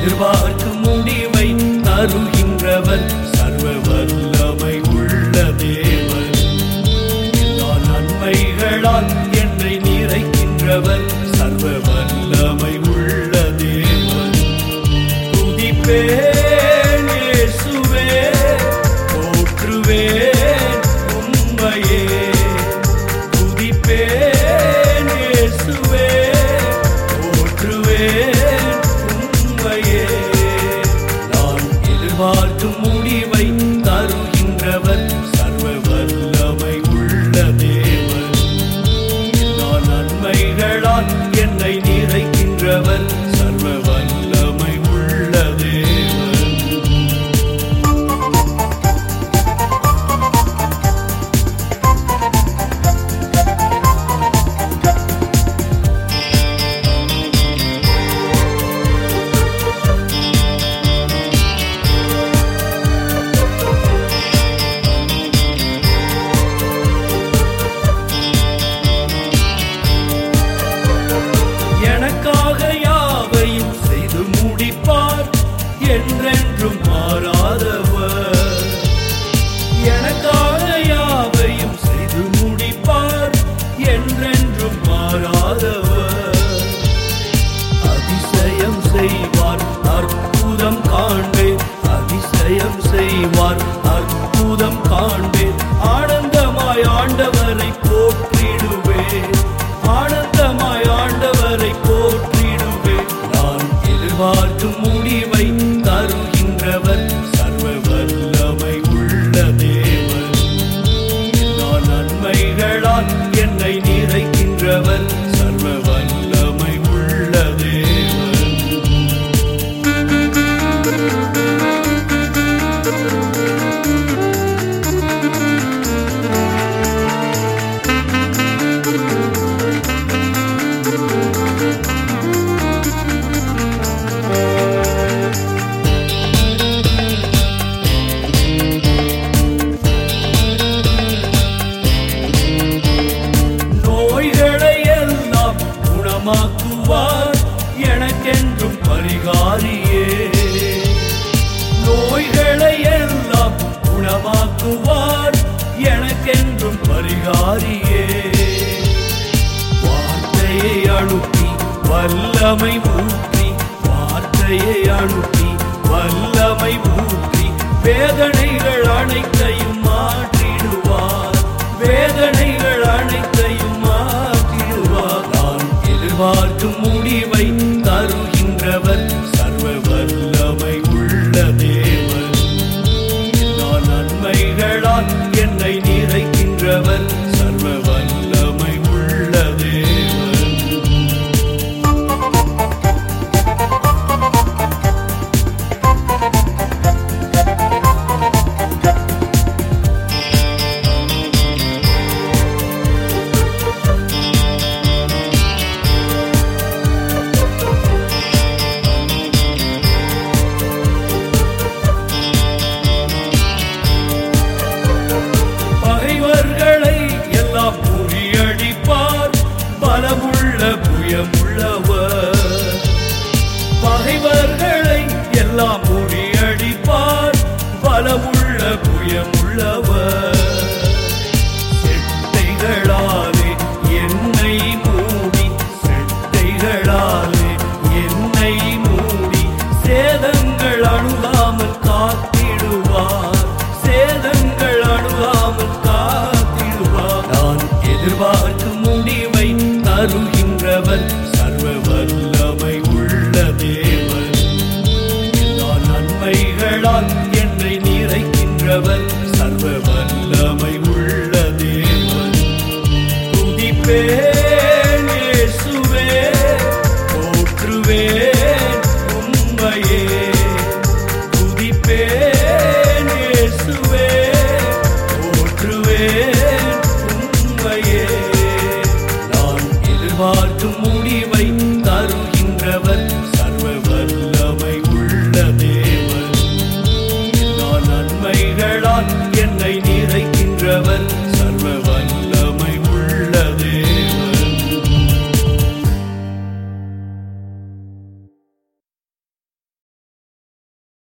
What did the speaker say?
எதிர்பார்க்கும் முடிவை தருகின்றவர் சர்வ வல்லமை உள்ள தேவன் எல்லா நன்மைகளால் என்னை நிறைக்கின்றவர் சர்வ வல்லமை உள்ள தேவன் துதிப்பேன் இயேசுவே போற்றுவேன் உம்மையே துதிப்பேன் இயேசுவே போற்றுவேன் உம்மையே நான் எதிர்பார்க்கும் முடிவை தருகின்றவர் சர்வ வல்லமை உள்ள தேவன் எல்லா நன்மைகளால் என்னை நிறைக்கின்றவர் சர்வ வல்லமை உள்ள தேவன் எனக்காக யாவையும் செய்து முடிப்பார் என்றென்றும் மாறாதவர் எனக்காக யாவையும் செய்து முடிப்பார் என்றென்றும் மாறாதவர் அதிசயம் செய்வார் அற்புதம் காண்பேன் அதிசயம் செய்வார் அற்புதம் காண்பேன் ஆனந்தமாய் ஆண்டவரை போற்றிடுவேன் ஆனந்தமாய் ஆண்டவரை போற்றிடுவேன் நான் எதிர்பார்க்கும் முடிவை தருகின்றவர் சர்வ வல்லமை உள்ள தேவன் எல்லா நன்மைகளால் என்னை நிறைக்கின்றவர் சர்வ வல்லமை உள்ள தேவன் நோய்களை எல்லாம் குணமாக்குவார் எனக்கென்றும் பரிகாரியே நோய்களை எல்லாம் குணமாக்குவார் எனக்கென்றும் பரிகாரியே வார்த்தையை அனுப்பி வல்லமை ஊற்றி வார்த்தையை அனுப்பி வல்லமை ஊற்றி வேதனைகள் அனைத்தையும் மாற்றிடுவார் வேதனைகள் அனைத்தையும் மாற்றிடுவார் நான் எதிர்பார்க்கும் முடிவை தருகின்றவர் சர்வ வல்லமை உள்ள தேவன் எல்லா நன்மைகளால் என்னை நிறைக்கின்றவர் சர்வ வல்லமை உள்ள தேவன் பகைவர்களை எல்லாம் முறியடிப்பார் பலமுள்ள புயமுள்ளவர் பகைவர்களை எல்லாம் முறியடிப்பார் பலமுள்ள புயமுள்ளவர் செட்டைகளாலே என்னை மூடி செட்டைகளாலே என்னை மூடி சேதங்கள் அணுகாமல் காத்திடுவார் சேதங்கள் அணுகாமல் காத்திடுவார் நான் எதிர்பார்க்கும் முடிவை தருகின்றவர் சர்வ வல்லமை உள்ள தேவன் எல்லா நன்மைகளால் என்னை நிறைக்கின்றவர்